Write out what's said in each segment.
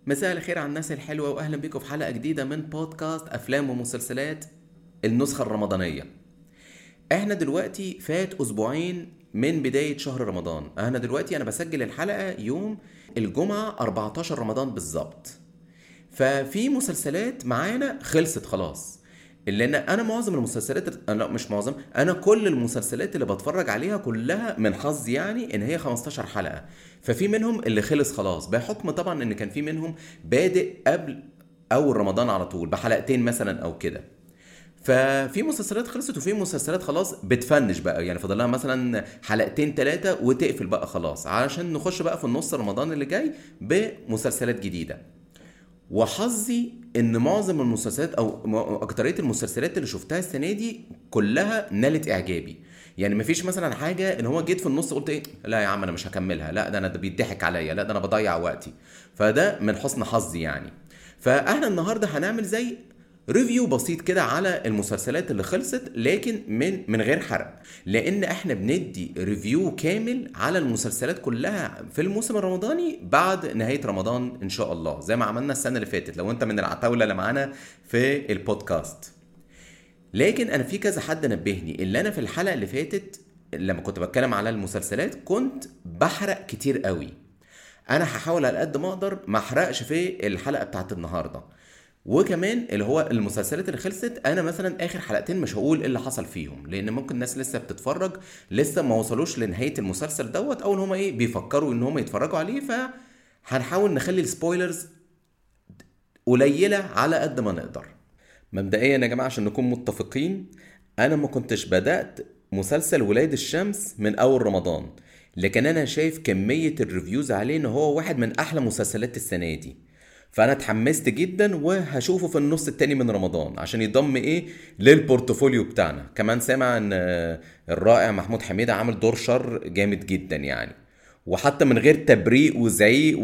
مساء الخير على الناس الحلوة وأهلا بيكم في حلقة جديدة من بودكاست أفلام ومسلسلات النسخة الرمضانية احنا دلوقتي فات أسبوعين من بداية شهر رمضان أنا دلوقتي أنا بسجل الحلقة يوم الجمعة 14 رمضان بالظبط ففي مسلسلات معانا خلصت خلاص لان انا معظم المسلسلات انا مش معظم انا كل المسلسلات اللي بتفرج عليها كلها من حظي يعني ان هي 15 حلقه ففي منهم اللي خلص خلاص بحكم طبعا ان كان في منهم بادئ قبل اول رمضان على طول بحلقتين مثلا او كده ففي مسلسلات خلصت وفي مسلسلات خلاص بتفنش بقى يعني فاضل لها مثلا حلقتين ثلاثه وتقفل بقى خلاص علشان نخش بقى في النص رمضان اللي جاي بمسلسلات جديده وحظي ان معظم المسلسلات او اكتريه المسلسلات اللي شفتها السنه دي كلها نالت اعجابي يعني مفيش مثلا حاجه ان هو جيت في النص قلت ايه لا يا عم انا مش هكملها لا ده انا ده بيضحك عليا لا ده انا بضيع وقتي فده من حسن حظي يعني فاحنا النهارده هنعمل زي ريفيو بسيط كده على المسلسلات اللي خلصت لكن من من غير حرق لان احنا بندي ريفيو كامل على المسلسلات كلها في الموسم الرمضاني بعد نهايه رمضان ان شاء الله زي ما عملنا السنه اللي فاتت لو انت من العتاوله اللي معانا في البودكاست لكن انا في كذا حد نبهني اللي انا في الحلقه اللي فاتت لما كنت بتكلم على المسلسلات كنت بحرق كتير قوي انا هحاول على قد ما اقدر ما احرقش في الحلقه بتاعت النهارده وكمان اللي هو المسلسلات اللي خلصت انا مثلا اخر حلقتين مش هقول ايه اللي حصل فيهم لان ممكن الناس لسه بتتفرج لسه ما وصلوش لنهايه المسلسل دوت او ان هم ايه بيفكروا ان هم يتفرجوا عليه فهنحاول نخلي السبويلرز قليله على قد ما نقدر مبدئيا يا جماعه عشان نكون متفقين انا ما كنتش بدات مسلسل ولاد الشمس من اول رمضان لكن انا شايف كميه الريفيوز عليه ان هو واحد من احلى مسلسلات السنه دي فانا اتحمست جدا وهشوفه في النص التاني من رمضان عشان يضم ايه للبورتفوليو بتاعنا كمان سامع ان الرائع محمود حميده عامل دور شر جامد جدا يعني وحتى من غير تبريق وزعيق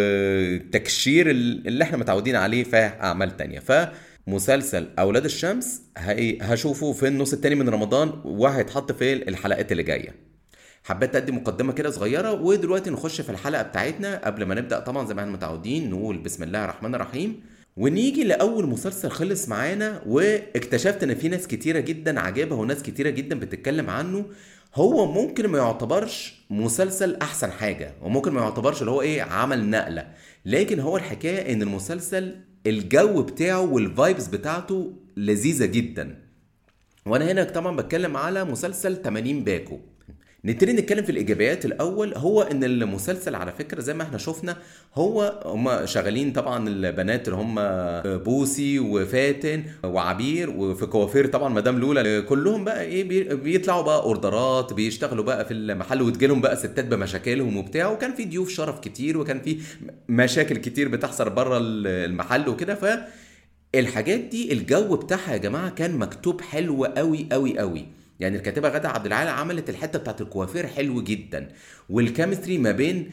وتكشير اللي احنا متعودين عليه في اعمال تانية فمسلسل اولاد الشمس هشوفه في النص التاني من رمضان وهيتحط في الحلقات اللي جايه حبيت ادي مقدمه كده صغيره ودلوقتي نخش في الحلقه بتاعتنا قبل ما نبدا طبعا زي ما احنا متعودين نقول بسم الله الرحمن الرحيم ونيجي لاول مسلسل خلص معانا واكتشفت ان في ناس كتيره جدا عجبها وناس كتيره جدا بتتكلم عنه هو ممكن ما يعتبرش مسلسل احسن حاجه وممكن ما يعتبرش اللي هو ايه عمل نقله لكن هو الحكايه ان المسلسل الجو بتاعه والفايبز بتاعته لذيذه جدا وانا هنا طبعا بتكلم على مسلسل 80 باكو نبتدي نتكلم في الايجابيات الاول هو ان المسلسل على فكره زي ما احنا شفنا هو هم شغالين طبعا البنات اللي هم بوسي وفاتن وعبير وفي كوافير طبعا مدام لولا كلهم بقى ايه بيطلعوا بقى اوردرات بيشتغلوا بقى في المحل وتجيلهم بقى ستات بمشاكلهم وبتاع وكان في ضيوف شرف كتير وكان في مشاكل كتير بتحصل بره المحل وكده ف الحاجات دي الجو بتاعها يا جماعه كان مكتوب حلو قوي قوي قوي يعني الكاتبه غاده عبد العال عملت الحته بتاعت الكوافير حلو جدا والكيمستري ما بين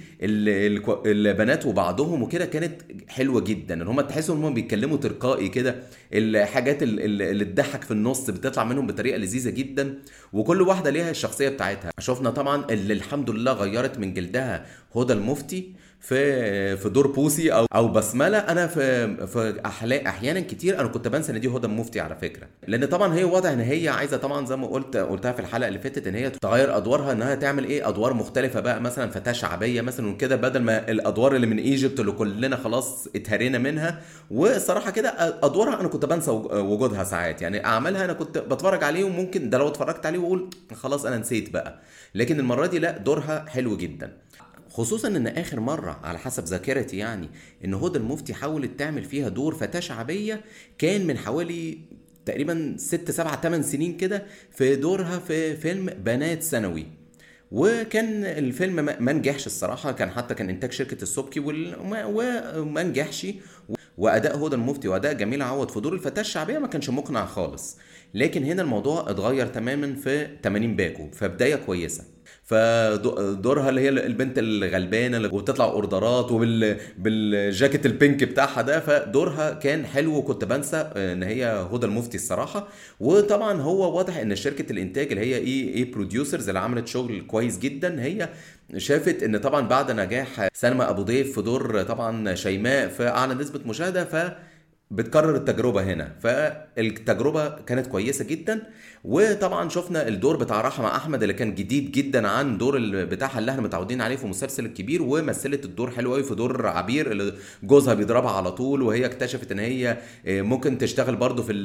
البنات وبعضهم وكده كانت حلوه جدا ان هم تحسوا ان هم بيتكلموا تلقائي كده الحاجات اللي تضحك في النص بتطلع منهم بطريقه لذيذه جدا وكل واحده ليها الشخصيه بتاعتها شفنا طبعا اللي الحمد لله غيرت من جلدها هدى المفتي في في دور بوسي او او بسمله انا في في احيانا كتير انا كنت بنسى ان دي هدى مفتي على فكره لان طبعا هي واضح ان هي عايزه طبعا زي ما قلت قلتها في الحلقه اللي فاتت ان هي تغير ادوارها انها تعمل ايه ادوار مختلفه بقى مثلا فتاه شعبيه مثلا وكده بدل ما الادوار اللي من ايجيبت اللي كلنا خلاص اتهرينا منها والصراحه كده ادوارها انا كنت بنسى وجودها ساعات يعني اعمالها انا كنت بتفرج عليه وممكن ده لو اتفرجت عليه واقول خلاص انا نسيت بقى لكن المره دي لا دورها حلو جدا خصوصا ان اخر مره على حسب ذاكرتي يعني ان هدى المفتي حاولت تعمل فيها دور فتاه شعبيه كان من حوالي تقريبا ست سبع ثمان سنين كده في دورها في فيلم بنات ثانوي وكان الفيلم ما نجحش الصراحه كان حتى كان انتاج شركه السبكي وما نجحش واداء هدى المفتي واداء جميل عوض في دور الفتاه الشعبيه ما كانش مقنع خالص لكن هنا الموضوع اتغير تماما في 80 باكو فبدايه كويسه فدورها اللي هي البنت الغلبانه اللي وبتطلع اوردرات وبالجاكيت البينك بتاعها ده فدورها كان حلو وكنت بنسى ان هي هدى المفتي الصراحه وطبعا هو واضح ان شركه الانتاج اللي هي اي اي بروديوسرز اللي عملت شغل كويس جدا هي شافت ان طبعا بعد نجاح سلمى ابو ضيف في دور طبعا شيماء في اعلى نسبه مشاهده ف بتكرر التجربة هنا فالتجربة كانت كويسة جدا وطبعا شفنا الدور بتاع رحمة أحمد اللي كان جديد جدا عن دور بتاعها اللي احنا متعودين عليه في المسلسل الكبير ومثلت الدور حلو قوي في دور عبير اللي جوزها بيضربها على طول وهي اكتشفت ان هي ممكن تشتغل برضو في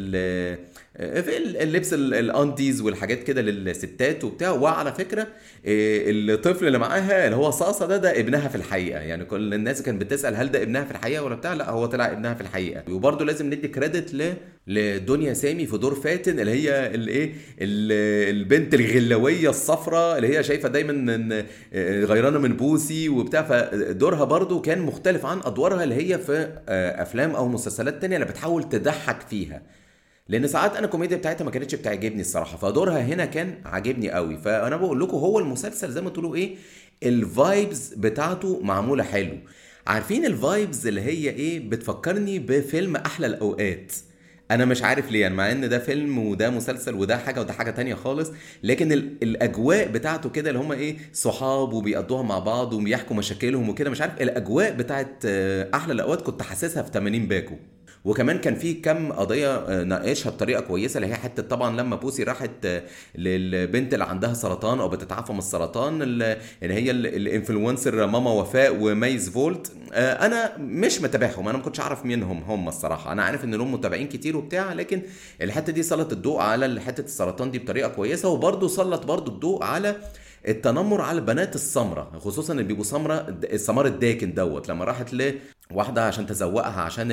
في اللبس الانديز والحاجات كده للستات وبتاع وعلى فكرة الطفل اللي معاها اللي هو صاصة ده ده ابنها في الحقيقة يعني كل الناس كانت بتسأل هل ده ابنها في الحقيقة ولا بتاع لا هو طلع ابنها في الحقيقة وبرضه برضه لازم ندي كريدت ل لدنيا سامي في دور فاتن اللي هي الايه البنت الغلويه الصفراء اللي هي شايفه دايما ان غيرانه من بوسي وبتاع فدورها برضه كان مختلف عن ادوارها اللي هي في افلام او مسلسلات تانية اللي بتحاول تضحك فيها لان ساعات انا الكوميديا بتاعتها ما كانتش بتعجبني الصراحه فدورها هنا كان عاجبني قوي فانا بقول لكم هو المسلسل زي ما تقولوا ايه الفايبز بتاعته معموله حلو عارفين الفايبز اللي هي ايه بتفكرني بفيلم احلى الاوقات انا مش عارف ليه يعني مع ان ده فيلم وده مسلسل وده حاجه وده حاجه تانية خالص لكن الاجواء بتاعته كده اللي هم ايه صحاب وبيقضوها مع بعض وبيحكوا مشاكلهم وكده مش عارف الاجواء بتاعت احلى الاوقات كنت حاسسها في 80 باكو وكمان كان في كم قضيه ناقشها بطريقه كويسه اللي هي حته طبعا لما بوسي راحت للبنت اللي عندها سرطان او بتتعافى من السرطان اللي هي الانفلونسر ماما وفاء وميز فولت انا مش متابعهم انا ما كنتش اعرف مين هم الصراحه انا عارف ان لهم متابعين كتير وبتاع لكن الحته دي سلط الضوء على حته السرطان دي بطريقه كويسه وبرده سلط برده الضوء على التنمر على البنات السمراء خصوصا اللي بيبقوا سمراء السمار الداكن دوت لما راحت لواحده عشان تزوقها عشان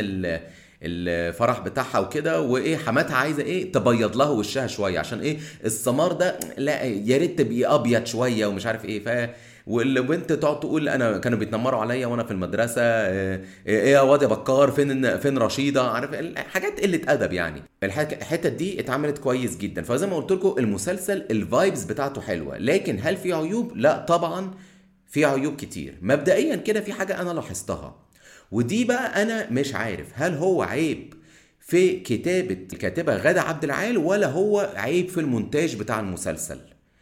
الفرح بتاعها وكده وايه حماتها عايزه ايه تبيض لها وشها شويه عشان ايه السمار ده لا يا ريت تبقي ابيض شويه ومش عارف ايه ف والبنت تقعد تقول انا كانوا بيتنمروا عليا وانا في المدرسه ايه يا واد يا بكار فين فين رشيده عارف حاجات قله ادب يعني الحته دي اتعملت كويس جدا فزي ما قلت لكم المسلسل الفايبز بتاعته حلوه لكن هل في عيوب لا طبعا في عيوب كتير مبدئيا كده في حاجه انا لاحظتها ودي بقى انا مش عارف هل هو عيب في كتابة الكاتبة غادة عبد العال ولا هو عيب في المونتاج بتاع المسلسل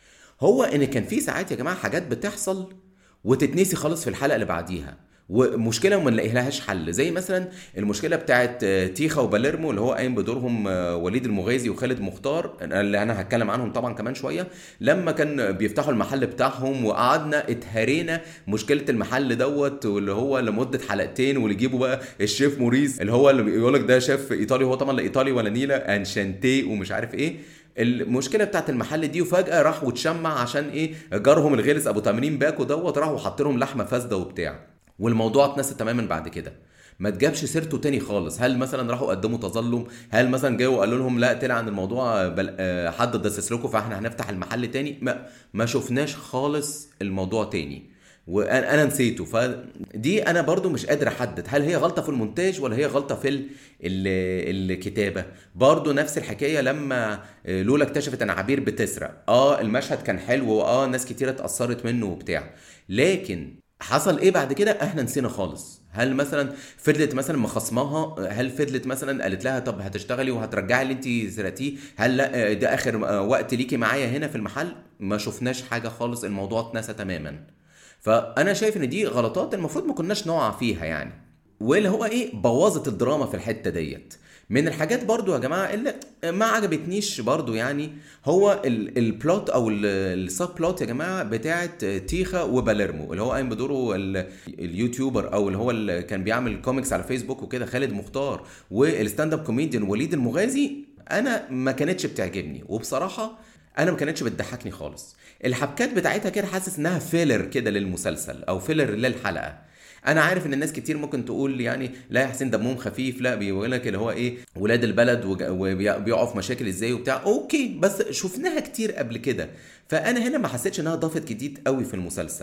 هو ان كان في ساعات يا جماعة حاجات بتحصل وتتنسي خالص في الحلقة اللي بعديها ومشكله وما نلاقي لهاش حل زي مثلا المشكله بتاعت تيخا وباليرمو اللي هو قايم بدورهم وليد المغازي وخالد مختار اللي انا هتكلم عنهم طبعا كمان شويه لما كان بيفتحوا المحل بتاعهم وقعدنا اتهرينا مشكله المحل دوت واللي هو لمده حلقتين واللي يجيبوا بقى الشيف موريس اللي هو اللي بيقول لك ده شيف ايطالي هو طبعا لا ايطالي ولا نيله انشانتيه ومش عارف ايه المشكله بتاعت المحل دي وفجاه راح واتشمع عشان ايه جارهم الغلس ابو 80 باكو دوت راحوا حاطين لهم لحمه فاسده وبتاع والموضوع اتنسى تماما بعد كده ما تجابش سيرته تاني خالص هل مثلا راحوا قدموا تظلم هل مثلا جاوا وقالوا لهم لا طلع عن الموضوع بل... حد دسس لكم فاحنا هنفتح المحل تاني ما, ما شفناش خالص الموضوع تاني وانا نسيته فدي انا برضو مش قادر احدد هل هي غلطه في المونتاج ولا هي غلطه في ال... ال... الكتابه برضو نفس الحكايه لما لولا اكتشفت ان عبير بتسرق اه المشهد كان حلو واه ناس كتيره اتاثرت منه وبتاع لكن حصل ايه بعد كده احنا نسينا خالص هل مثلا فضلت مثلا مخصماها هل فضلت مثلا قالت لها طب هتشتغلي وهترجعي اللي انت سرقتيه هل لا ده اخر وقت ليكي معايا هنا في المحل ما شفناش حاجه خالص الموضوع اتنسى تماما فانا شايف ان دي غلطات المفروض ما كناش نقع فيها يعني واللي هو ايه بوظت الدراما في الحته ديت من الحاجات برضو يا جماعه اللي ما عجبتنيش برضو يعني هو البلوت او السب بلوت يا جماعه بتاعت تيخا وباليرمو اللي هو قايم بدوره اليوتيوبر او اللي هو اللي كان بيعمل كوميكس على فيسبوك وكده خالد مختار والستاند اب كوميديان وليد المغازي انا ما كانتش بتعجبني وبصراحه انا ما كانتش بتضحكني خالص الحبكات بتاعتها كده حاسس انها فيلر كده للمسلسل او فيلر للحلقه انا عارف ان الناس كتير ممكن تقول يعني لا يا حسين دمهم خفيف لا بيقول لك اللي هو ايه ولاد البلد وبيقعوا في مشاكل ازاي وبتاع اوكي بس شفناها كتير قبل كده فانا هنا ما حسيتش انها ضافت جديد قوي في المسلسل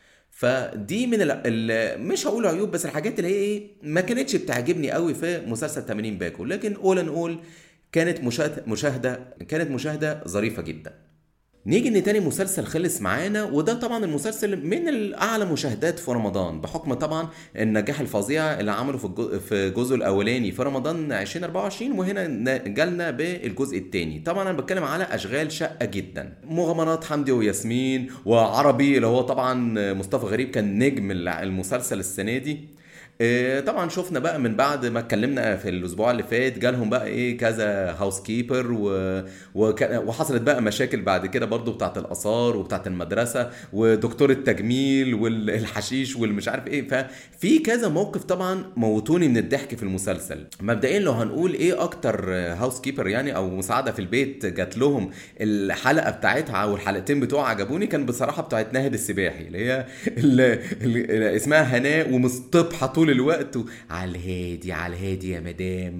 فدي من ال ال مش هقول عيوب بس الحاجات اللي هي ايه ما كانتش بتعجبني قوي في مسلسل 80 باكو لكن اول ان اول كانت مشاهده مشاهده كانت مشاهده ظريفه جدا نيجي ان تاني مسلسل خلص معانا وده طبعا المسلسل من الاعلى مشاهدات في رمضان بحكم طبعا النجاح الفظيع اللي عمله في الجزء في الجزء الاولاني في رمضان 2024 وهنا جالنا بالجزء الثاني طبعا انا بتكلم على اشغال شقه جدا مغامرات حمدي وياسمين وعربي اللي هو طبعا مصطفى غريب كان نجم المسلسل السنه دي إيه طبعا شفنا بقى من بعد ما اتكلمنا في الاسبوع اللي فات جالهم بقى ايه كذا هاوس كيبر و... وك... وحصلت بقى مشاكل بعد كده برضو بتاعت الاثار وبتاعت المدرسه ودكتور التجميل والحشيش والمش عارف ايه ففي كذا موقف طبعا موتوني من الضحك في المسلسل مبدئيا لو هنقول ايه اكتر هاوس كيبر يعني او مساعده في البيت جات لهم الحلقه بتاعتها او الحلقتين بتوعها عجبوني كان بصراحه بتاعت ناهد السباحي اللي هي اللي... اللي اسمها هناء ومصطبحه طول طول الوقت على الهادي على الهادي يا مدام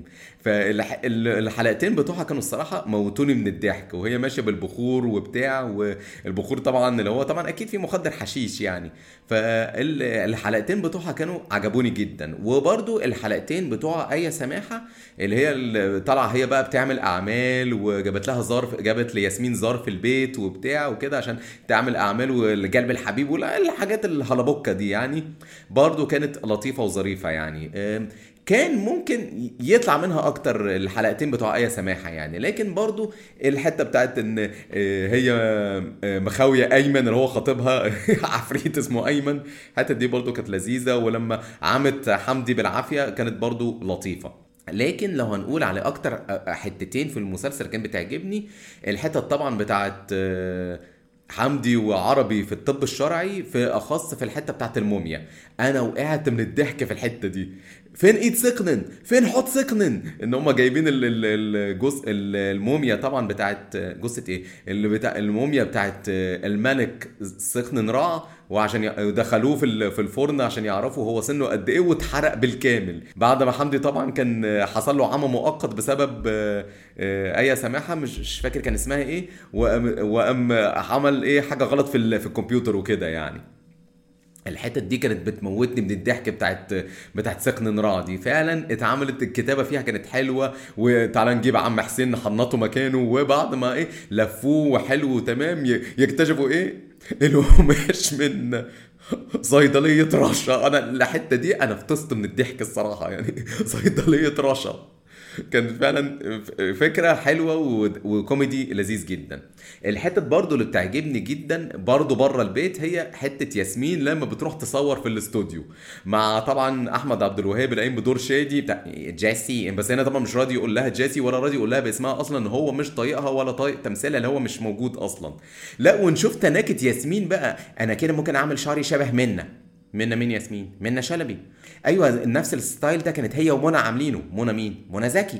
فالحلقتين بتوعها كانوا الصراحه موتوني من الضحك وهي ماشيه بالبخور وبتاع والبخور طبعا اللي هو طبعا اكيد في مخدر حشيش يعني فالحلقتين بتوعها كانوا عجبوني جدا وبرده الحلقتين بتوع اي سماحه اللي هي اللي طالعه هي بقى بتعمل اعمال وجابت لها ظرف جابت لياسمين ظرف البيت وبتاع وكده عشان تعمل اعمال ولجلب الحبيب والحاجات الهلبوكه دي يعني برضو كانت لطيفه وظريفه يعني كان ممكن يطلع منها اكتر الحلقتين بتوع اي سماحه يعني لكن برضو الحته بتاعت ان آه، هي آه، مخاويه ايمن اللي هو خطيبها عفريت اسمه ايمن الحته دي برضو كانت لذيذه ولما عمت حمدي بالعافيه كانت برضو لطيفه لكن لو هنقول على اكتر آه، حتتين في المسلسل كان بتعجبني الحته طبعا بتاعت حمدي وعربي في الطب الشرعي في اخص في الحته بتاعت الموميا انا وقعت من الضحك في الحته دي فين ايد سقنن فين حط سقنن ان هم جايبين الجزء الموميا طبعا بتاعت جثه ايه اللي بتاع الموميا بتاعت الملك سقنن رع وعشان يدخلوه في في الفرن عشان يعرفوا هو سنه قد ايه واتحرق بالكامل بعد ما حمدي طبعا كان حصل له عمى مؤقت بسبب آه، اي سماحه مش فاكر كان اسمها ايه وقام عمل ايه حاجه غلط في في الكمبيوتر وكده يعني الحتت دي كانت بتموتني من الضحك بتاعت بتاعت سكن نرا دي فعلا اتعملت الكتابه فيها كانت حلوه وتعالى نجيب عم حسين نحنطه مكانه وبعد ما ايه لفوه وحلو وتمام يكتشفوا ايه القماش من صيدليه رشا انا الحته دي انا فطست من الضحك الصراحه يعني صيدليه رشا كانت فعلا فكره حلوه وكوميدي لذيذ جدا الحته برضو اللي بتعجبني جدا برضو بره البيت هي حته ياسمين لما بتروح تصور في الاستوديو مع طبعا احمد عبد الوهاب اللي قايم بدور شادي بتاع جاسي بس هنا طبعا مش راضي يقول لها جاسي ولا راضي يقول لها باسمها اصلا ان هو مش طايقها ولا طايق تمثيلها اللي هو مش موجود اصلا لا ونشوف تناكه ياسمين بقى انا كده ممكن اعمل شعري شبه منا منا مين ياسمين منا شلبي ايوه نفس الستايل ده كانت هي ومنى عاملينه منى مين منى زكي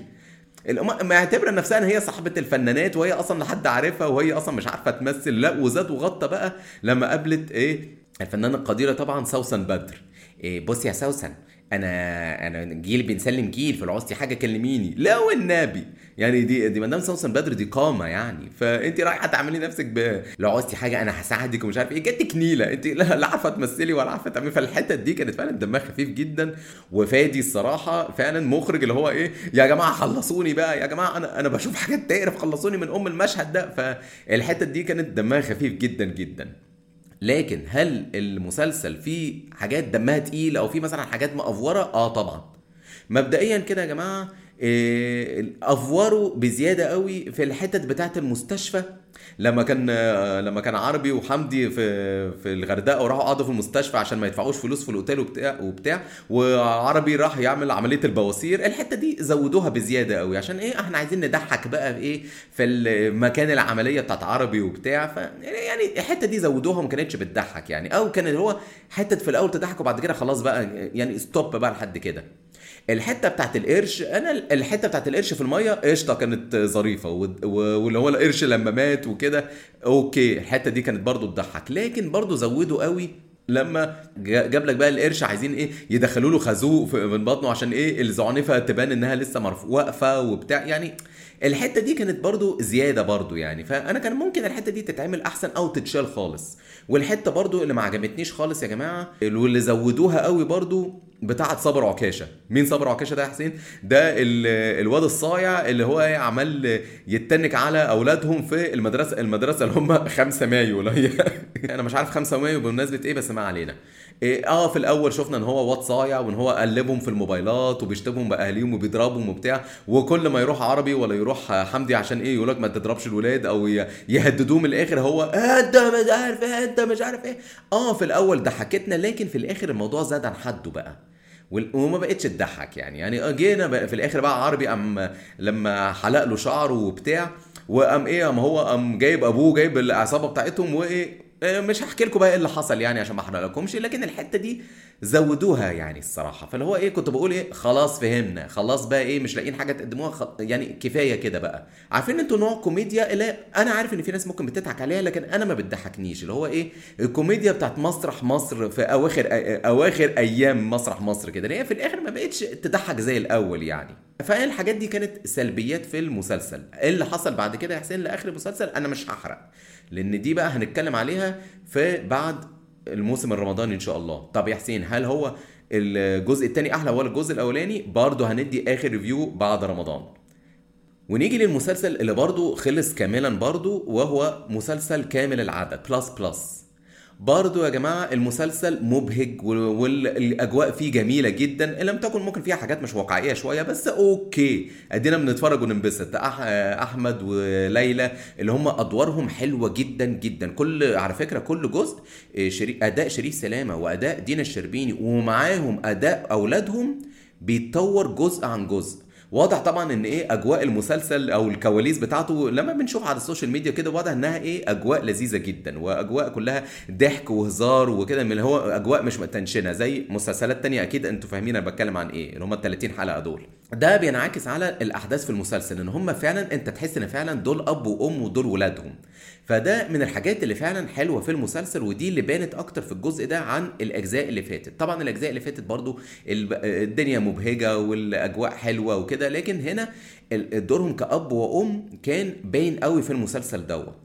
معتبره نفسها ان هي صاحبه الفنانات وهي اصلا لحد عارفها وهي اصلا مش عارفه تمثل لا وزاد وغطى بقى لما قابلت ايه الفنانه القديره طبعا سوسن بدر إيه بص يا سوسن انا انا جيل بنسلم جيل فلو عوزتي حاجه كلميني لا والنبي يعني دي دي مدام سوسن بدر دي قامه يعني فانت رايحه تعملي نفسك ب... لو عوزتي حاجه انا هساعدك ومش عارف ايه جاتك نيله انت لا, لا عارفه تمثلي ولا عارفه تعملي فالحتت دي كانت فعلا دمها خفيف جدا وفادي الصراحه فعلا مخرج اللي هو ايه يا جماعه خلصوني بقى يا جماعه انا انا بشوف حاجات تقرف خلصوني من ام المشهد ده فالحتت دي كانت دمها خفيف جدا جدا لكن هل المسلسل فيه حاجات دمها تقيل او فيه مثلا حاجات مأفوره اه طبعا مبدئيا كده يا جماعه إيه افوروا بزياده قوي في الحتت بتاعه المستشفى لما كان لما كان عربي وحمدي في في الغردقه وراحوا قعدوا في المستشفى عشان ما يدفعوش فلوس في الاوتيل وبتاع وبتاع وعربي راح يعمل عمليه البواسير الحته دي زودوها بزياده قوي عشان ايه احنا عايزين نضحك بقى في ايه في المكان العمليه بتاعت عربي وبتاع ف يعني الحته دي زودوها وما كانتش بتضحك يعني او كان هو حته في الاول تضحك وبعد كده خلاص بقى يعني ستوب بقى لحد كده الحته بتاعت القرش انا الحته بتاعت القرش في الميه قشطه كانت ظريفه واللي هو القرش لما مات وكده اوكي الحته دي كانت برضو تضحك لكن برضو زودوا قوي لما جاب لك بقى القرش عايزين ايه يدخلوا له خازوق من بطنه عشان ايه الزعنفه تبان انها لسه مرفوع واقفه وبتاع يعني الحته دي كانت برضو زياده برضو يعني فانا كان ممكن الحته دي تتعمل احسن او تتشال خالص والحته برضو اللي ما عجبتنيش خالص يا جماعه واللي زودوها قوي برضو بتاعه صابر عكاشه مين صابر عكاشه ده يا حسين ده ال- الواد الصايع اللي هو ايه عمال يتنك على اولادهم في المدرسه المدرسه اللي هم 5 مايو اللي هي انا مش عارف 5 مايو بمناسبه ايه بس ما علينا إيه اه في الاول شفنا ان هو واد صايع وان هو قلبهم في الموبايلات وبيشتمهم باهاليهم وبيضربهم وبتاع وكل ما يروح عربي ولا يروح حمدي عشان ايه يقول لك ما تضربش الولاد او ي- يهددوه من الاخر هو انت مش عارف ايه انت مش عارف ايه اه في الاول ضحكتنا لكن في الاخر الموضوع زاد عن حده بقى وال- وما بقتش تضحك يعني يعني جينا بقى في الاخر بقى عربي ام لما حلق له شعره وبتاع وقام ايه قام هو قام جايب ابوه جايب العصابه بتاعتهم وايه إيه، مش هحكي لكم بقى ايه اللي حصل يعني عشان ما احرق لكمش لكن الحته دي زودوها يعني الصراحه فاللي هو ايه كنت بقول ايه خلاص فهمنا خلاص بقى ايه مش لاقيين حاجه تقدموها خ... يعني كفايه كده بقى عارفين انتوا نوع كوميديا اللي انا عارف ان في ناس ممكن بتضحك عليها لكن انا ما بتضحكنيش اللي هو ايه الكوميديا بتاعت مسرح مصر في اواخر اواخر ايام مسرح مصر كده اللي هي في الاخر ما بقتش تضحك زي الاول يعني فالحاجات دي كانت سلبيات في المسلسل ايه اللي حصل بعد كده يا حسين لاخر المسلسل انا مش هحرق لان دي بقى هنتكلم عليها في بعد الموسم الرمضاني ان شاء الله طب يا حسين هل هو الجزء الثاني احلى ولا الجزء الاولاني برضه هندي اخر ريفيو بعد رمضان ونيجي للمسلسل اللي برضه خلص كاملا برضه وهو مسلسل كامل العدد بلس بلس برضه يا جماعة المسلسل مبهج وال- والأجواء فيه جميلة جدا إن لم تكن ممكن فيها حاجات مش واقعية شوية بس أوكي أدينا بنتفرج وننبسط أح أحمد وليلى اللي هم أدوارهم حلوة جدا جدا كل على فكرة كل جزء إيه، شري... أداء شريف سلامة وأداء دينا الشربيني ومعاهم أداء أولادهم بيتطور جزء عن جزء واضح طبعا ان ايه اجواء المسلسل او الكواليس بتاعته لما بنشوف على السوشيال ميديا كده واضح انها ايه اجواء لذيذه جدا واجواء كلها ضحك وهزار وكده من اللي هو اجواء مش متنشنه زي مسلسلات تانية اكيد انتوا فاهمين انا بتكلم عن ايه اللي هم ال 30 حلقه دول ده بينعكس على الاحداث في المسلسل ان هم فعلا انت تحس ان فعلا دول اب وام ودول ولادهم فده من الحاجات اللي فعلا حلوه في المسلسل ودي اللي بانت اكتر في الجزء ده عن الاجزاء اللي فاتت طبعا الاجزاء اللي فاتت برضو الب- الدنيا مبهجه والاجواء حلوه وكده لكن هنا ال- دورهم كاب وام كان باين قوي في المسلسل دوت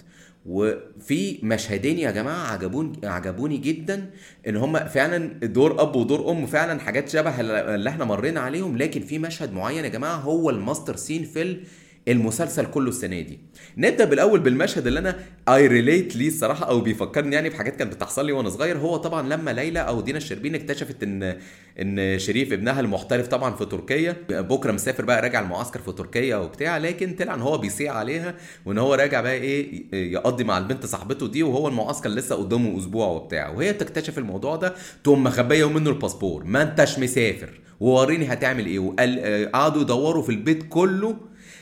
وفي مشهدين يا جماعه عجبوني عجبوني جدا ان هم فعلا دور اب ودور ام فعلا حاجات شبه اللي احنا مرينا عليهم لكن في مشهد معين يا جماعه هو الماستر سين في ال- المسلسل كله السنه دي نبدا بالاول بالمشهد اللي انا اي ريليت ليه الصراحه او بيفكرني يعني بحاجات كانت بتحصل لي وانا صغير هو طبعا لما ليلى او دينا الشربين اكتشفت ان ان شريف ابنها المحترف طبعا في تركيا بكره مسافر بقى راجع المعسكر في تركيا وبتاع لكن طلع ان هو بيصيع عليها وان هو راجع بقى ايه يقضي مع البنت صاحبته دي وهو المعسكر لسه قدامه اسبوع وبتاع وهي بتكتشف الموضوع ده تقوم مخبيه منه الباسبور ما انتش مسافر ووريني هتعمل ايه وقال آه، قعدوا يدوروا في البيت كله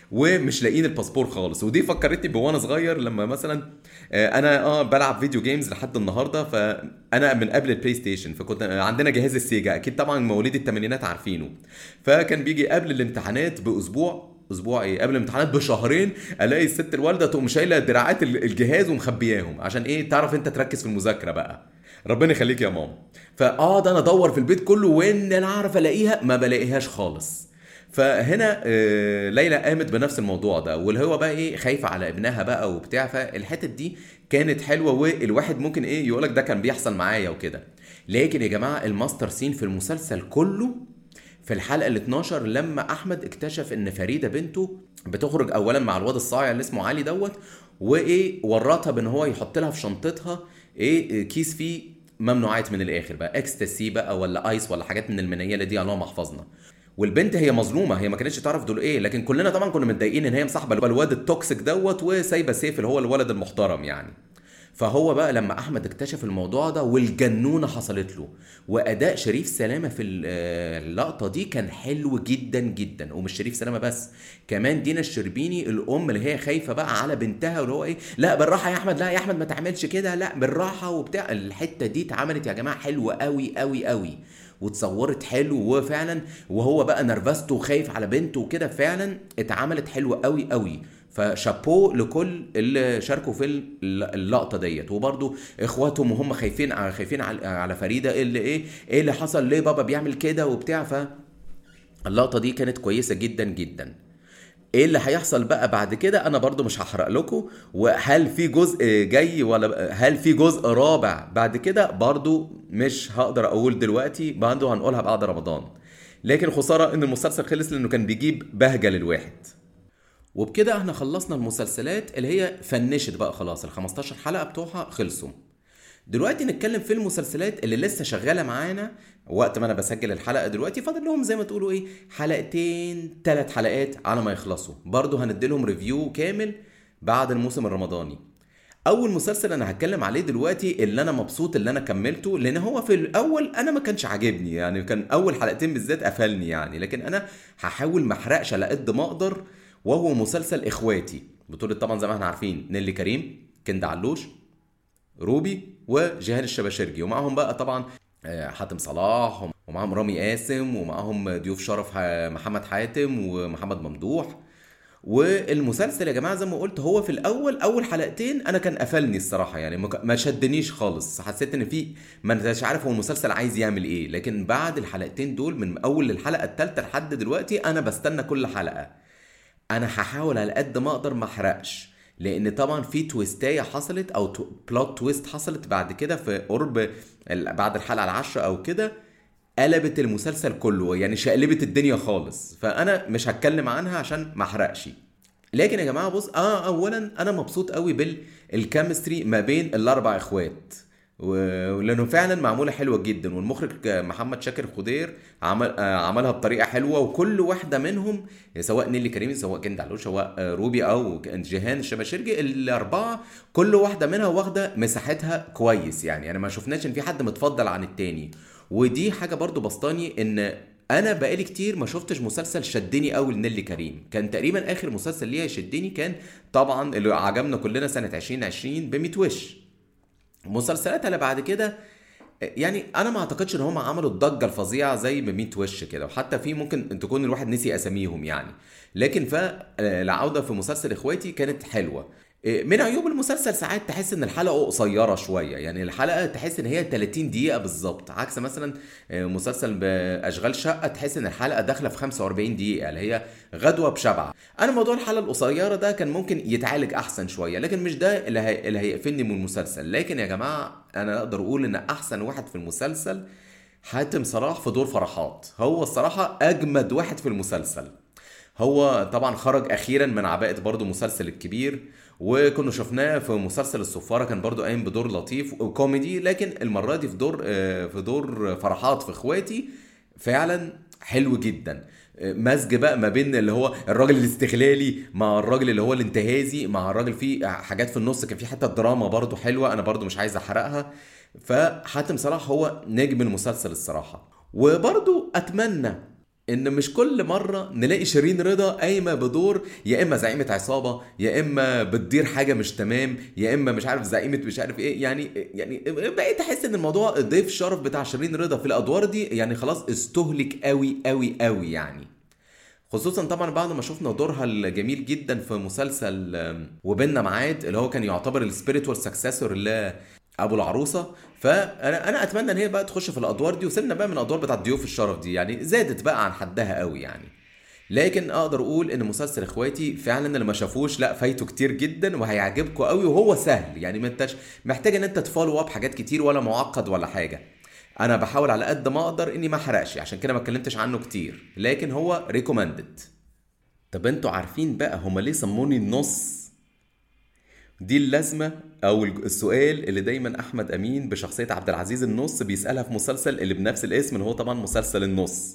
ومش لاقيين الباسبور خالص ودي فكرتني بوانا صغير لما مثلا آه، انا اه بلعب فيديو جيمز لحد النهارده فانا من قبل البلاي ستيشن فكنت عندنا جهاز السيجا اكيد طبعا مواليد الثمانينات عارفينه فكان بيجي قبل الامتحانات باسبوع اسبوع ايه قبل الامتحانات بشهرين الاقي الست الوالده تقوم شايله دراعات ال- الجهاز ومخبياهم عشان ايه تعرف انت تركز في المذاكره بقى ربنا يخليك يا ماما فاقعد انا ادور في البيت كله وان انا اعرف الاقيها ما بلاقيهاش خالص فهنا آه، ليلى قامت بنفس الموضوع ده واللي هو بقى ايه خايفه على ابنها بقى وبتاع فالحتت دي كانت حلوه والواحد ممكن ايه يقولك ده كان بيحصل معايا وكده لكن يا جماعه الماستر سين في المسلسل كله في الحلقه ال 12 لما احمد اكتشف ان فريده بنته بتخرج اولا مع الواد الصايع اللي اسمه علي دوت وايه ورطها بان هو يحط لها في شنطتها ايه كيس فيه ممنوعات من الاخر بقى اكستاسي بقى ولا ايس ولا حاجات من المنيله دي اللهم احفظنا والبنت هي مظلومه هي ما كانتش تعرف دول ايه لكن كلنا طبعا كنا متضايقين ان هي مصاحبه الواد التوكسيك دوت وسايبه سيف اللي هو الولد المحترم يعني فهو بقى لما احمد اكتشف الموضوع ده والجنونه حصلت له واداء شريف سلامه في ال- آه، اللقطه دي كان حلو جدا جدا ومش شريف سلامه بس كمان دينا الشربيني الام اللي هي خايفه بقى على بنتها واللي هو ايه لا بالراحه يا احمد لا يا احمد ما تعملش كده لا بالراحه وبتاع الحته دي اتعملت يا جماعه حلوه قوي قوي قوي واتصورت حلو وفعلا وهو بقى نرفزته وخايف على بنته وكده فعلا اتعملت حلوه قوي قوي فشابو لكل اللي شاركوا في الل- اللقطه ديت وبرضو اخواتهم وهم خايفين على خايفين على على فريده اللي ايه ايه اللي حصل ليه بابا بيعمل كده وبتاع ف اللقطه دي كانت كويسه جدا جدا ايه اللي هيحصل بقى بعد كده انا برضو مش هحرق لكم وهل في جزء جاي ولا هل في جزء رابع بعد كده برضو مش هقدر اقول دلوقتي برضو هنقولها بعد رمضان لكن خساره ان المسلسل خلص لانه كان بيجيب بهجه للواحد وبكده احنا خلصنا المسلسلات اللي هي فنشت بقى خلاص ال 15 حلقه بتوعها خلصوا دلوقتي نتكلم في المسلسلات اللي لسه شغاله معانا وقت ما انا بسجل الحلقه دلوقتي فاضل لهم زي ما تقولوا ايه حلقتين ثلاث حلقات على ما يخلصوا برضه هنديلهم ريفيو كامل بعد الموسم الرمضاني اول مسلسل انا هتكلم عليه دلوقتي اللي انا مبسوط اللي انا كملته لان هو في الاول انا ما كانش عاجبني يعني كان اول حلقتين بالذات قفلني يعني لكن انا هحاول ما احرقش على قد ما اقدر وهو مسلسل اخواتي بطولة طبعا زي ما احنا عارفين نيلي كريم كند علوش روبي وجيهان الشباشرجي ومعاهم بقى طبعا آه، حاتم صلاح ومعاهم رامي قاسم ومعاهم ضيوف شرف ح- محمد حاتم ومحمد ممدوح والمسلسل يا جماعه زي ما قلت هو في الاول اول حلقتين انا كان قفلني الصراحه يعني ما ك- ما شدنيش خالص حسيت ان في ما انتش عارف هو المسلسل عايز يعمل ايه لكن بعد الحلقتين دول من اول الحلقه الثالثه لحد دلوقتي انا بستنى كل حلقه انا هحاول على قد ما اقدر ما احرقش لان طبعا في تويستايه حصلت او تو بلوت تويست حصلت بعد كده في قرب ال- بعد الحلقه العاشره او كده قلبت المسلسل كله يعني شقلبت الدنيا خالص فانا مش هتكلم عنها عشان ما احرقش لكن يا جماعه بص اه اولا انا مبسوط قوي بالكيمستري ما بين الاربع اخوات و- ولانه فعلا معموله حلوه جدا والمخرج محمد شاكر خضير عمل آه، عملها بطريقه حلوه وكل واحده منهم سواء نيلي كريمي سواء كند علوش سواء آه، روبي او جيهان الشباشرجي الاربعه كل واحده منها واخده مساحتها كويس يعني انا ما شفناش ان في حد متفضل عن التاني ودي حاجه برضو بسطاني ان انا بقالي كتير ما شفتش مسلسل شدني قوي لنيلي كريم كان تقريبا اخر مسلسل ليها يشدني كان طبعا اللي عجبنا كلنا سنه 2020 بميت وش مسلسلاتها اللي بعد كده يعني انا ما اعتقدش ان هم عملوا الضجه الفظيعه زي بميت وش كده وحتى في ممكن تكون الواحد نسي اساميهم يعني لكن فالعوده في مسلسل اخواتي كانت حلوه من عيوب المسلسل ساعات تحس ان الحلقه قصيره شويه يعني الحلقه تحس ان هي 30 دقيقه بالظبط عكس مثلا مسلسل باشغال شقه تحس ان الحلقه داخله في 45 دقيقه اللي هي غدوه بشبعه انا موضوع الحلقه القصيره ده كان ممكن يتعالج احسن شويه لكن مش ده اللي, هي... اللي هيقفلني من المسلسل لكن يا جماعه انا اقدر اقول ان احسن واحد في المسلسل حاتم صلاح في دور فرحات هو الصراحه اجمد واحد في المسلسل هو طبعا خرج اخيرا من عباءه برضه مسلسل الكبير وكنا شفناه في مسلسل الصفاره كان برضو قايم بدور لطيف وكوميدي لكن المره دي في دور في دور فرحات في اخواتي فعلا حلو جدا مزج بقى ما بين اللي هو الراجل الاستغلالي مع الراجل اللي هو الانتهازي مع الراجل فيه حاجات في النص كان في حته دراما برضو حلوه انا برضو مش عايز احرقها فحاتم صلاح هو نجم المسلسل الصراحه وبرضو اتمنى ان مش كل مره نلاقي شيرين رضا قايمه بدور يا اما زعيمه عصابه يا اما بتدير حاجه مش تمام يا اما مش عارف زعيمه مش عارف ايه يعني يعني بقيت احس ان الموضوع ضيف الشرف بتاع شيرين رضا في الادوار دي يعني خلاص استهلك قوي قوي قوي يعني خصوصا طبعا بعد ما شفنا دورها الجميل جدا في مسلسل وبيننا ميعاد اللي هو كان يعتبر السبيريتوال سكسسور ل ابو العروسه فانا انا اتمنى ان هي بقى تخش في الادوار دي وسيبنا بقى من الادوار بتاعت ضيوف الشرف دي يعني زادت بقى عن حدها قوي يعني لكن اقدر اقول ان مسلسل اخواتي فعلا اللي ما شافوش لا فايته كتير جدا وهيعجبكم قوي وهو سهل يعني ما انتش محتاج ان انت تفولو اب حاجات كتير ولا معقد ولا حاجه انا بحاول على قد ما اقدر اني ما احرقش عشان كده ما اتكلمتش عنه كتير لكن هو ريكومندد طب انتوا عارفين بقى هما ليه سموني النص دي اللازمه او السؤال اللي دايما احمد امين بشخصيه عبد العزيز النص بيسالها في مسلسل اللي بنفس الاسم اللي هو طبعا مسلسل النص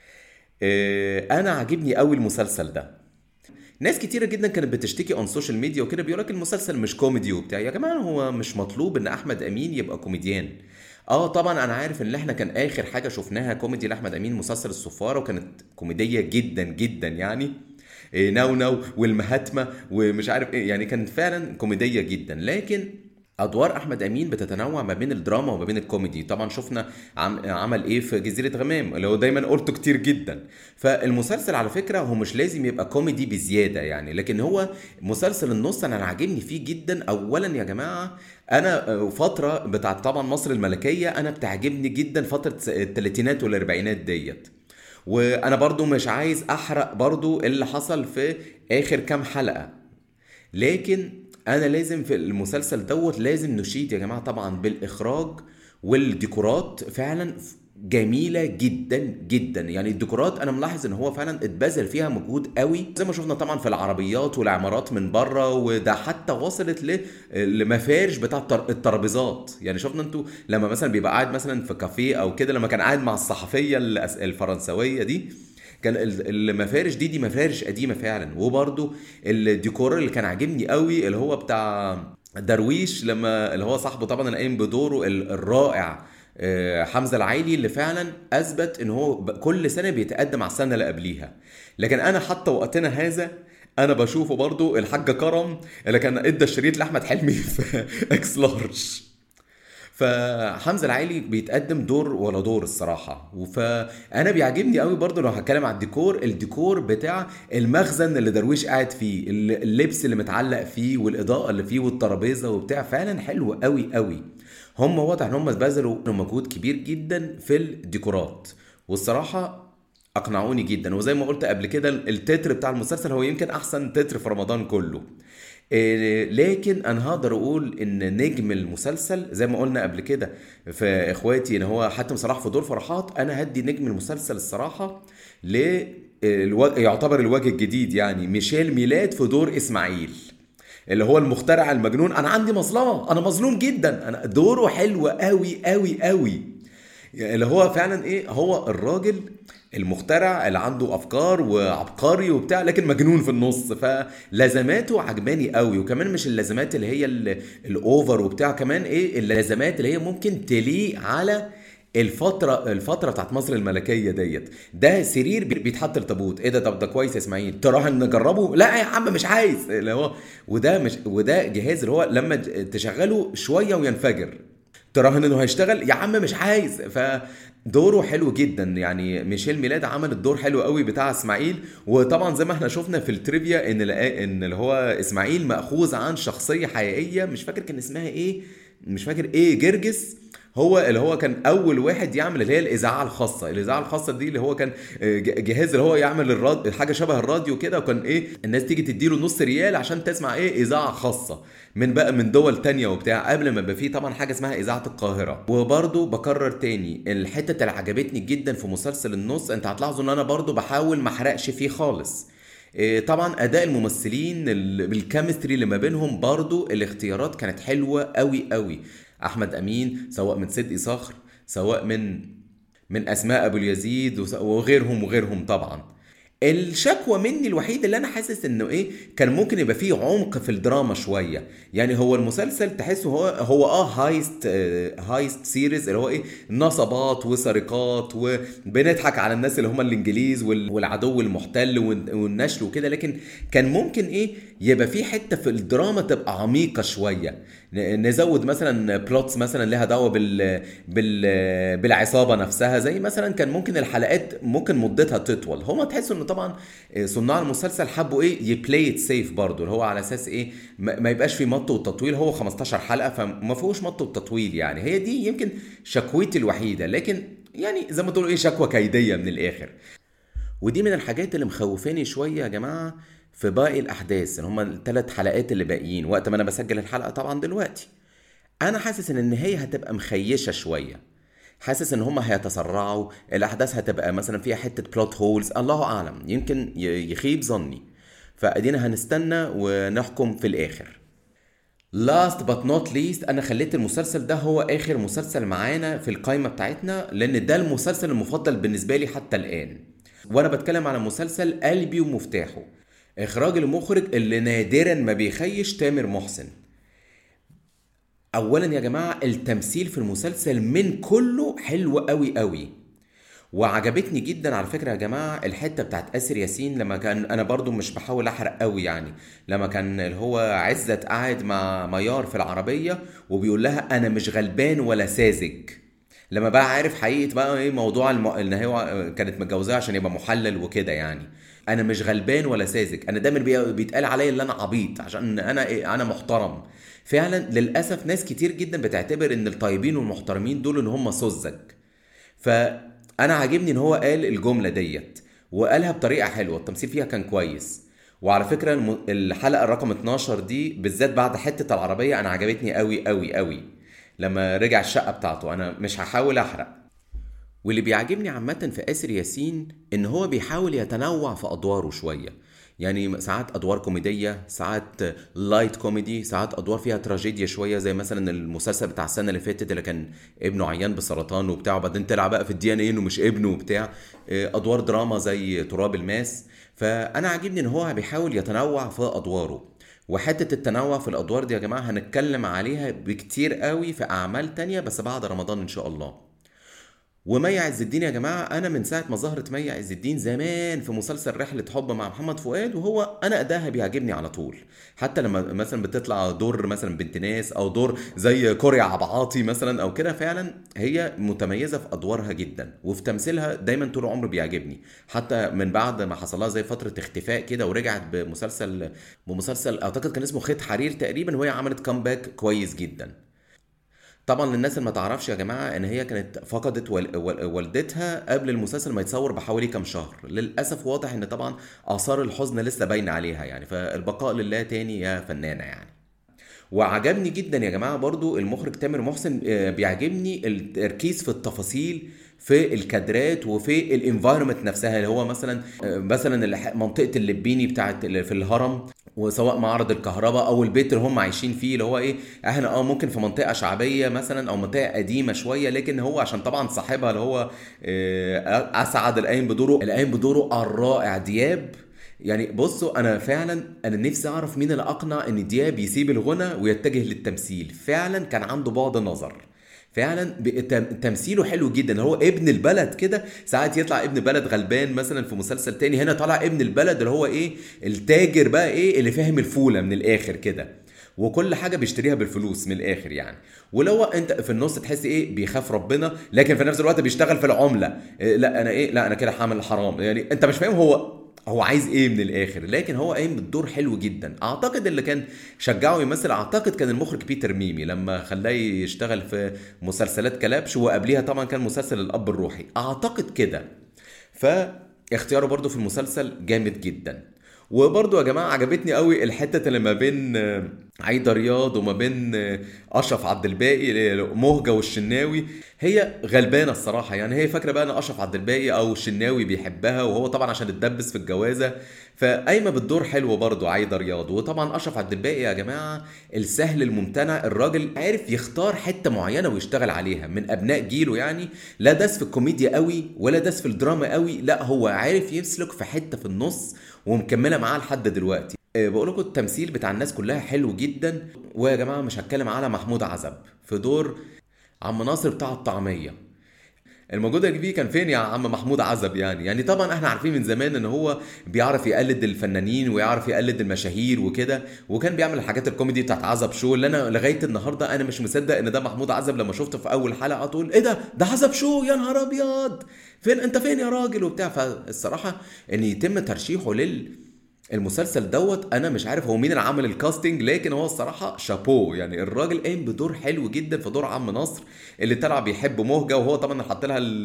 انا عاجبني قوي المسلسل ده ناس كتيرة جدا كانت بتشتكي اون سوشيال ميديا وكده بيقول لك المسلسل مش كوميدي وبتاع يا جماعه هو مش مطلوب ان احمد امين يبقى كوميديان اه طبعا انا عارف ان احنا كان اخر حاجه شفناها كوميدي لاحمد امين مسلسل الصفاره وكانت كوميديه جدا جدا يعني ناو ناو والمهاتما ومش عارف ايه يعني كانت فعلا كوميديه جدا لكن ادوار احمد امين بتتنوع ما بين الدراما وما بين الكوميدي طبعا شفنا عم عمل ايه في جزيره غمام اللي هو دايما قلته كتير جدا فالمسلسل على فكره هو مش لازم يبقى كوميدي بزياده يعني لكن هو مسلسل النص انا عاجبني فيه جدا اولا يا جماعه انا فتره بتاعت طبعا مصر الملكيه انا بتعجبني جدا فتره الثلاثينات والاربعينات ديت وانا برضو مش عايز احرق برضو اللي حصل في اخر كام حلقة لكن انا لازم في المسلسل دوت لازم نشيد يا جماعة طبعا بالاخراج والديكورات فعلا جميلة جدا جدا يعني الديكورات انا ملاحظ ان هو فعلا اتبذل فيها مجهود قوي زي ما شفنا طبعا في العربيات والعمارات من بره وده حتى وصلت ل- لمفارش بتاع التر- الترابيزات يعني شفنا انتوا لما مثلا بيبقى قاعد مثلا في كافيه او كده لما كان قاعد مع الصحفية الأس- الفرنسوية دي كان ال- المفارش دي دي مفارش قديمة فعلا وبرده الديكور اللي كان عاجبني قوي اللي هو بتاع درويش لما اللي هو صاحبه طبعا اللي قايم بدوره ال- الرائع آه، حمزه العيلي اللي فعلا اثبت ان هو ب- كل سنه بيتقدم على السنه اللي قبليها لكن انا حتى وقتنا هذا انا بشوفه برضو الحاج كرم اللي كان ادى الشريط لاحمد حلمي في اكس لارج فحمزه العيلي بيتقدم دور ولا دور الصراحه فانا بيعجبني قوي برضو لو هتكلم على الديكور الديكور بتاع المخزن اللي درويش قاعد فيه الل- اللبس اللي متعلق فيه والاضاءه اللي فيه والترابيزه وبتاع فعلا حلو قوي قوي هم واضح ان هم بذلوا مجهود كبير جدا في الديكورات والصراحه اقنعوني جدا وزي ما قلت قبل كده التتر بتاع المسلسل هو يمكن احسن تتر في رمضان كله إيه، لكن انا هقدر اقول ان نجم المسلسل زي ما قلنا قبل كده في اخواتي ان هو حاتم صلاح في دور فرحات انا هدي نجم المسلسل الصراحه ل الو- يعتبر الوجه الجديد يعني ميشيل ميلاد في دور اسماعيل اللي هو المخترع المجنون انا عندي مظلمه انا مظلوم جدا انا دوره حلو قوي قوي قوي يعني اللي هو فعلا ايه هو الراجل المخترع اللي عنده افكار وعبقري وبتاع لكن مجنون في النص فلازماته عجباني قوي وكمان مش اللازمات اللي هي ال- الاوفر وبتاع كمان ايه اللازمات اللي هي ممكن تليق على الفترة الفترة بتاعت مصر الملكية ديت ده سرير بي- بيتحط التابوت ايه ده طب ده كويس يا اسماعيل تراهن نجربه لا يا عم مش عايز اللي هو وده مش وده جهاز اللي هو لما ج- تشغله شوية وينفجر تراهن انه هيشتغل يا عم مش عايز فدوره حلو جدا يعني ميشيل ميلاد عمل الدور حلو قوي بتاع اسماعيل وطبعا زي ما احنا شفنا في التريفيا ان لقا- ان اللي هو اسماعيل ماخوذ عن شخصيه حقيقيه مش فاكر كان اسمها ايه مش فاكر ايه جرجس هو اللي هو كان اول واحد يعمل اللي هي الاذاعه الخاصه الاذاعه الخاصه دي اللي هو كان آه، ج- جهاز اللي هو يعمل الراد حاجه شبه الراديو كده وكان ايه الناس تيجي تديله نص ريال عشان تسمع ايه اذاعه خاصه من بقى من دول تانية وبتاع قبل ما يبقى فيه طبعا حاجه اسمها اذاعه القاهره وبرضو بكرر تاني الحته اللي عجبتني جدا في مسلسل النص انت هتلاحظوا ان انا برضو بحاول ما احرقش فيه خالص إيه، طبعا اداء الممثلين ال- بالكيمستري اللي ما بينهم برضو الاختيارات كانت حلوه قوي قوي احمد امين سواء من صدقي صخر سواء من من اسماء ابو اليزيد وس- وغيرهم وغيرهم طبعا الشكوى مني الوحيد اللي انا حاسس انه ايه كان ممكن يبقى فيه عمق في الدراما شويه يعني هو المسلسل تحسه هو هو اه هايست آه هايست سيريز اللي هو ايه نصبات وسرقات وبنضحك على الناس اللي هم الانجليز وال- والعدو المحتل وال- والنشل وكده لكن كان ممكن ايه يبقى في حته في الدراما تبقى عميقه شويه ن- نزود مثلا بلوتس مثلا لها دعوه بال بال بالعصابه نفسها زي مثلا كان ممكن الحلقات ممكن مدتها تطول هما تحسوا انه طبعا صناع المسلسل حبوا ايه يبلاي ات سيف برضه اللي هو على اساس ايه ما ما يبقاش في مط وتطويل هو 15 حلقه فما فيهوش مط وتطويل يعني هي دي يمكن شكوتي الوحيده لكن يعني زي ما تقولوا ايه شكوى كيديه من الاخر ودي من الحاجات اللي مخوفاني شويه يا جماعه في باقي الاحداث اللي هم الثلاث حلقات اللي باقيين وقت ما انا بسجل الحلقه طبعا دلوقتي انا حاسس ان النهايه هتبقى مخيشه شويه حاسس ان هم هيتسرعوا الاحداث هتبقى مثلا فيها حته بلوت هولز الله اعلم يمكن ي- يخيب ظني فادينا هنستنى ونحكم في الاخر لاست but not least انا خليت المسلسل ده هو اخر مسلسل معانا في القائمه بتاعتنا لان ده المسلسل المفضل بالنسبه لي حتى الان وانا بتكلم على مسلسل قلبي ومفتاحه اخراج المخرج اللي نادرا ما بيخيش تامر محسن اولا يا جماعه التمثيل في المسلسل من كله حلو قوي قوي وعجبتني جدا على فكره يا جماعه الحته بتاعت اسر ياسين لما كان انا برضو مش بحاول احرق قوي يعني لما كان اللي هو عزت قاعد مع ميار في العربيه وبيقول لها انا مش غلبان ولا ساذج لما بقى عارف حقيقه بقى ايه موضوع الم... ان هو كانت متجوزاه عشان يبقى محلل وكده يعني انا مش غلبان ولا ساذج انا دايما بي- بيتقال عليا ان انا عبيط عشان انا إيه انا محترم فعلا للاسف ناس كتير جدا بتعتبر ان الطيبين والمحترمين دول ان هم سذج ف انا عاجبني ان هو قال الجمله ديت وقالها بطريقه حلوه التمثيل فيها كان كويس وعلى فكره الم- الحلقه رقم 12 دي بالذات بعد حته العربيه انا عجبتني قوي قوي قوي لما رجع الشقه بتاعته انا مش هحاول احرق واللي بيعجبني عامة في آسر ياسين إن هو بيحاول يتنوع في أدواره شوية يعني ساعات أدوار كوميدية ساعات لايت كوميدي ساعات أدوار فيها تراجيديا شوية زي مثلا المسلسل بتاع السنة اللي فاتت اللي كان ابنه عيان بسرطان وبتاع وبعدين طلع بقى في الدي ان ايه انه مش ابنه وبتاع أدوار دراما زي تراب الماس فأنا عاجبني إن هو بيحاول يتنوع في أدواره وحتة التنوع في الأدوار دي يا جماعة هنتكلم عليها بكتير قوي في أعمال تانية بس بعد رمضان إن شاء الله ومي عز الدين يا جماعه انا من ساعه ما ظهرت مي عز الدين زمان في مسلسل رحله حب مع محمد فؤاد وهو انا اداها بيعجبني على طول حتى لما مثلا بتطلع دور مثلا بنت ناس او دور زي كوريا عبعاطي مثلا او كده فعلا هي متميزه في ادوارها جدا وفي تمثيلها دايما طول عمره بيعجبني حتى من بعد ما حصل لها زي فتره اختفاء كده ورجعت بمسلسل بمسلسل اعتقد كان اسمه خيط حرير تقريبا وهي عملت كامباك كويس جدا طبعا للناس اللي ما تعرفش يا جماعه ان هي كانت فقدت وال- وال- والدتها قبل المسلسل ما يتصور بحوالي كام شهر للاسف واضح ان طبعا اثار الحزن لسه باينه عليها يعني فالبقاء لله تاني يا فنانه يعني وعجبني جدا يا جماعه برضو المخرج تامر محسن آه، بيعجبني التركيز في التفاصيل في الكادرات وفي الانفايرمنت نفسها اللي هو مثلا آه، مثلا الح- منطقه اللبيني بتاعت اللي في الهرم وسواء معرض الكهرباء او البيت اللي هم عايشين فيه اللي هو ايه احنا اه ممكن في منطقه شعبيه مثلا او منطقه قديمه شويه لكن هو عشان طبعا صاحبها اللي هو آه، اسعد القايم بدوره القايم بدوره الرائع دياب يعني بصوا انا فعلا انا نفسي اعرف مين اللي اقنع ان دياب يسيب الغنى ويتجه للتمثيل فعلا كان عنده بعد نظر فعلا ب- تم- تمثيله حلو جدا هو ابن البلد كده ساعات يطلع ابن بلد غلبان مثلا في مسلسل تاني هنا طالع ابن البلد اللي هو ايه التاجر بقى ايه اللي فاهم الفولة من الاخر كده وكل حاجه بيشتريها بالفلوس من الاخر يعني ولو انت في النص تحس ايه بيخاف ربنا لكن في نفس الوقت بيشتغل في العمله إيه لا انا ايه لا انا كده هعمل حرام يعني انت مش فاهم هو هو عايز ايه من الاخر لكن هو قايم بالدور حلو جدا اعتقد اللي كان شجعه يمثل اعتقد كان المخرج بيتر ميمي لما خلاه يشتغل في مسلسلات كلبش وقبليها طبعا كان مسلسل الاب الروحي اعتقد كده فاختياره برضو في المسلسل جامد جدا وبرضو يا جماعه عجبتني قوي الحته اللي ما بين آه، عايده رياض وما بين آه، اشرف عبد الباقي اللي هي مهجه والشناوي هي غلبانه الصراحه يعني هي فاكره بقى ان اشرف عبد الباقي او الشناوي بيحبها وهو طبعا عشان اتدبس في الجوازه فقايمه بالدور حلو برضو عايده رياض وطبعا اشرف عبد الباقي يا جماعه السهل الممتنع الراجل عارف يختار حته معينه ويشتغل عليها من ابناء جيله يعني لا داس في الكوميديا قوي ولا داس في الدراما قوي لا هو عارف يسلك في حته في النص ومكمله معاه لحد دلوقتي أه، بقول لكم التمثيل بتاع الناس كلها حلو جدا ويا جماعه مش هتكلم على محمود عزب في دور عم ناصر بتاع الطعميه الموجودة فيه كان فين يا عم محمود عزب يعني يعني طبعا احنا عارفين من زمان ان هو بيعرف يقلد الفنانين ويعرف يقلد المشاهير وكده وكان بيعمل الحاجات الكوميدي بتاعت عزب شو اللي انا لغايه النهارده انا مش مصدق ان ده محمود عزب لما شفته في اول حلقه تقول ايه ده ده عزب شو يا نهار ابيض فين انت فين يا راجل وبتاع فالصراحه ان يتم ترشيحه لل المسلسل دوت انا مش عارف هو مين اللي عمل الكاستنج لكن هو الصراحه شابو يعني الراجل قايم بدور حلو جدا في دور عم نصر اللي طلع بيحب مهجه وهو طبعا حط لها ال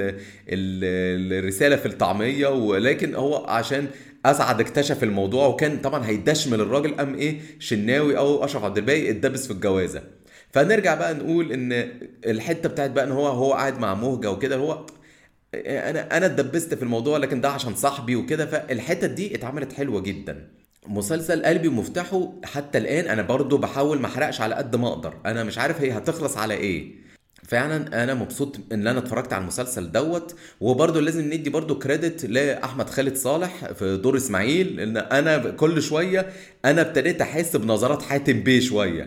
ال الرساله في الطعميه ولكن هو عشان اسعد اكتشف الموضوع وكان طبعا هيدشمل الراجل قام ايه شناوي او اشرف عبد الباقي اتدبس في الجوازه فنرجع بقى نقول ان الحته بتاعت بقى ان هو هو قاعد مع مهجه وكده هو انا انا اتدبست في الموضوع لكن ده عشان صاحبي وكده فالحتت دي اتعملت حلوه جدا مسلسل قلبي ومفتاحه حتى الان انا برضو بحاول ما احرقش على قد ما اقدر انا مش عارف هي هتخلص على ايه فعلا انا مبسوط ان انا اتفرجت على المسلسل دوت وبرضه لازم ندي برضه كريدت لاحمد خالد صالح في دور اسماعيل ان انا كل شويه انا ابتديت احس بنظرات حاتم بيه شويه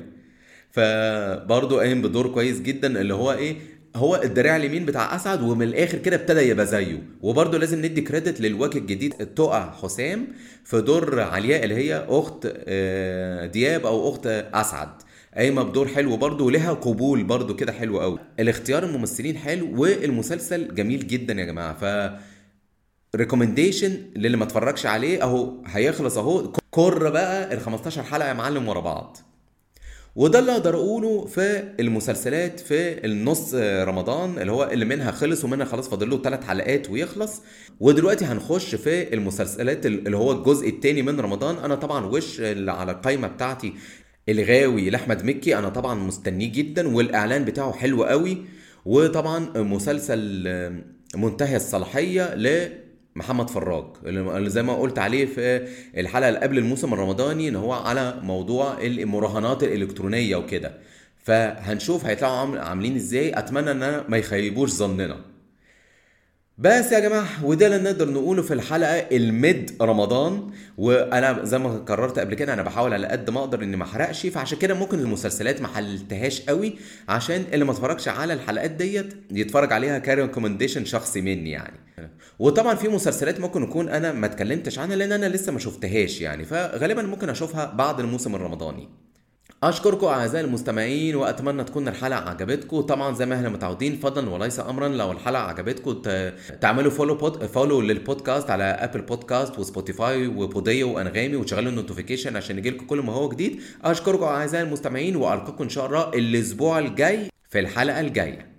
فبرضه قايم بدور كويس جدا اللي هو ايه هو الدراع اليمين بتاع اسعد ومن الاخر كده ابتدى يبقى زيه وبرضه لازم ندي كريدت للوجه الجديد تقع حسام في دور علياء اللي هي اخت آه، دياب او اخت اسعد قايمه بدور حلو برضه ولها قبول برضه كده حلو قوي الاختيار الممثلين حلو والمسلسل جميل جدا يا جماعه ف ريكومنديشن للي ما اتفرجش عليه اهو هيخلص اهو كر بقى ال 15 حلقه يا معلم ورا بعض وده اللي اقدر اقوله في المسلسلات في النص رمضان اللي هو اللي منها خلص ومنها خلاص فاضل له ثلاث حلقات ويخلص ودلوقتي هنخش في المسلسلات اللي هو الجزء الثاني من رمضان انا طبعا وش اللي على القائمه بتاعتي الغاوي لاحمد مكي انا طبعا مستنيه جدا والاعلان بتاعه حلو قوي وطبعا مسلسل منتهي الصلاحيه لمحمد فراج اللي زي ما قلت عليه في الحلقه اللي قبل الموسم الرمضاني ان هو على موضوع المراهنات الالكترونيه وكده فهنشوف هيطلعوا عاملين ازاي اتمنى ان ما يخيبوش ظننا بس يا جماعه وده اللي نقدر نقوله في الحلقه الميد رمضان وانا زي ما قررت قبل كده انا بحاول على قد ما اقدر اني ما احرقش فعشان كده ممكن المسلسلات ما حللتهاش قوي عشان اللي ما اتفرجش على الحلقات ديت يتفرج عليها كريكومنديشن شخصي مني يعني وطبعا في مسلسلات ممكن اكون انا ما اتكلمتش عنها لان انا لسه ما شفتهاش يعني فغالبا ممكن اشوفها بعد الموسم الرمضاني اشكركم اعزائي المستمعين واتمنى تكون الحلقه عجبتكم طبعا زي ما احنا متعودين فضلا وليس امرا لو الحلقه عجبتكم تعملوا فولو بود فولو للبودكاست على ابل بودكاست وسبوتيفاي وبوديو وانغامي وتشغلوا النوتيفيكيشن عشان يجيلكم كل ما هو جديد اشكركم اعزائي المستمعين والقاكم ان شاء الله الاسبوع الجاي في الحلقه الجايه